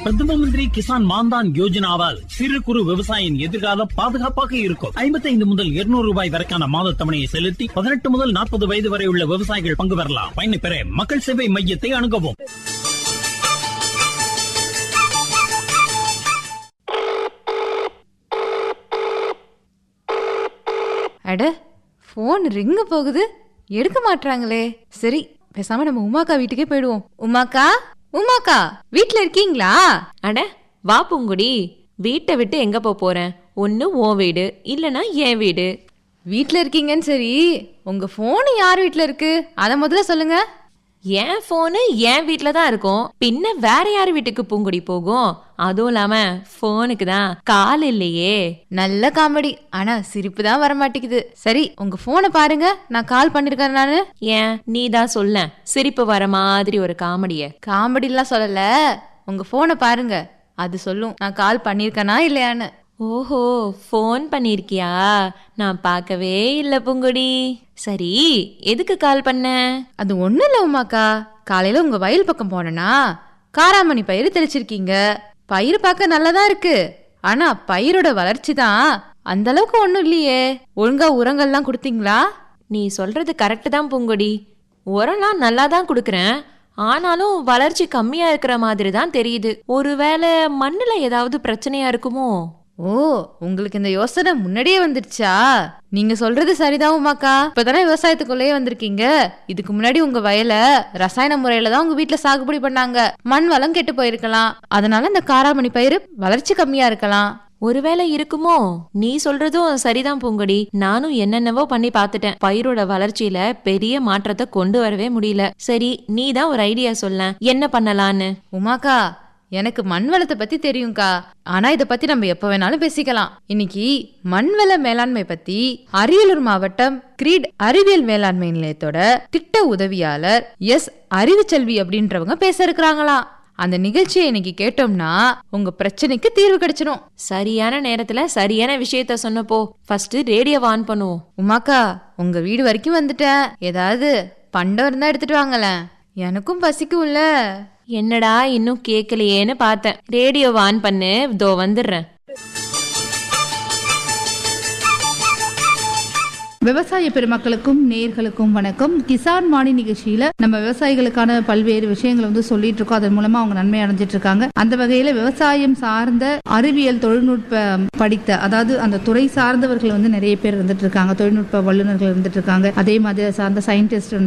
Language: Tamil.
பிரதம மந்திரி கிசான் மான்தான் யோஜனாவால் சிறு குறு விவசாயியின் எதிர்காலம் பாதுகாப்பாக இருக்கும் ஐம்பத்தைந்து முதல் இருநூறு ரூபாய் வரைக்கான மாத தவணையை செலுத்தி பதினெட்டு முதல் நாற்பது வயது வரை உள்ள விவசாயிகள் பங்கு பெறலாம் பயனை பெற மக்கள் சேவை மையத்தை அணுகவும் அட ஃபோன் ரிங்கு போகுது எடுக்க மாட்றாங்களே சரி பேசாம நம்ம உமாக்கா வீட்டுக்கே போயிடுவோம் உமாக்கா உமாக்கா வீட்ல இருக்கீங்களா அட வா பூங்குடி வீட்டை விட்டு எங்க போப் போறேன் ஒன்னு உன் வீடு இல்லனா என் வீடு வீட்ல இருக்கீங்கன்னு சரி உங்க ஃபோன் யார் வீட்ல இருக்கு அத முதல்ல சொல்லுங்க என் ஃபோனு என் வீட்ல தான் இருக்கும் பின்ன வேற யார் வீட்டுக்கு பூங்குடி போகும் அதுவும் இல்லாம ஃபோனுக்கு தான் கால் இல்லையே நல்ல காமெடி ஆனா சிரிப்பு தான் வர மாட்டேங்குது சரி உங்க போனை பாருங்க நான் கால் பண்ணிருக்கேன் நானு ஏன் நீ தான் சொல்ல சிரிப்பு வர மாதிரி ஒரு காமெடிய காமெடிலாம் சொல்லல உங்க போனை பாருங்க அது சொல்லும் நான் கால் பண்ணிருக்கேனா இல்லையான்னு ஓஹோ ஃபோன் பண்ணிருக்கியா நான் பார்க்கவே இல்ல பூங்குடி சரி எதுக்கு கால் பண்ண அது ஒண்ணும் இல்ல உமாக்கா காலையில உங்க வயல் பக்கம் போனேனா காராமணி பயிர் தெளிச்சிருக்கீங்க பயிர் பார்க்க நல்லதா இருக்கு ஆனா பயிரோட வளர்ச்சி தான் அந்த அளவுக்கு ஒண்ணும் இல்லையே ஒழுங்கா உரங்கள்லாம் கொடுத்தீங்களா நீ சொல்றது கரெக்டு தான் பூங்கொடி உரம்லாம் நல்லா தான் கொடுக்குறேன் ஆனாலும் வளர்ச்சி கம்மியா இருக்கிற மாதிரி தான் தெரியுது ஒருவேளை மண்ணுல ஏதாவது பிரச்சனையா இருக்குமோ ஓ உங்களுக்கு இந்த யோசனை முன்னாடியே வந்துடுச்சா நீங்க சொல்றது சரிதான் உமாக்கா இப்பதானே விவசாயத்துக்குள்ளேயே வந்திருக்கீங்க இதுக்கு முன்னாடி உங்க வயல ரசாயன முறையில தான் உங்க வீட்ல சாகுபடி பண்ணாங்க மண் வளம் கெட்டு போயிருக்கலாம் அதனால இந்த காராமணி பயிர் வளர்ச்சி கம்மியா இருக்கலாம் ஒருவேளை இருக்குமோ நீ சொல்றதும் சரிதான் பூங்கொடி நானும் என்னென்னவோ பண்ணி பார்த்துட்டேன் பயிரோட வளர்ச்சியில பெரிய மாற்றத்தை கொண்டு வரவே முடியல சரி நீ தான் ஒரு ஐடியா சொல்ல என்ன பண்ணலான்னு உமாக்கா எனக்கு மண் வளத்தை பத்தி தெரியும்க்கா ஆனா இத பத்தி நம்ம எப்ப வேணாலும் பேசிக்கலாம் இன்னைக்கு மண் வள மேலாண்மை பத்தி அரியலூர் மாவட்டம் கிரீட் அறிவியல் மேலாண்மை நிலையத்தோட திட்ட உதவியாளர் எஸ் அறிவுச்செல்வி அப்படின்றவங்க பேச இருக்கிறாங்களாம் அந்த நிகழ்ச்சியை இன்னைக்கு கேட்டோம்னா உங்க பிரச்சனைக்கு தீர்வு கிடைச்சிடும் சரியான நேரத்துல சரியான விஷயத்த சொன்னப்போ ஃபர்ஸ்ட் ரேடியோ ஆன் பண்ணுவோம் உமாக்கா உங்க வீடு வரைக்கும் வந்துட்டேன் ஏதாவது பண்டம் இருந்தா எடுத்துட்டு வாங்களேன் எனக்கும் பசிக்கும்ல என்னடா இன்னும் கேட்கலையேன்னு பார்த்தேன் ரேடியோ ஆன் பண்ணு இதோ வந்துடுறேன் விவசாய பெருமக்களுக்கும் நேர்களுக்கும் வணக்கம் கிசான் வாணி நிகழ்ச்சியில நம்ம விவசாயிகளுக்கான பல்வேறு விஷயங்களை வந்து சொல்லிட்டு இருக்கோம் அதன் மூலமா அவங்க நன்மை அடைஞ்சிட்டு இருக்காங்க அந்த வகையில விவசாயம் சார்ந்த அறிவியல் தொழில்நுட்ப படித்த அதாவது அந்த துறை சார்ந்தவர்கள் வந்து நிறைய பேர் இருந்துட்டு இருக்காங்க தொழில்நுட்ப வல்லுநர்கள் இருந்துட்டு இருக்காங்க அதே மாதிரி சார்ந்த சயின்டிஸ்ட்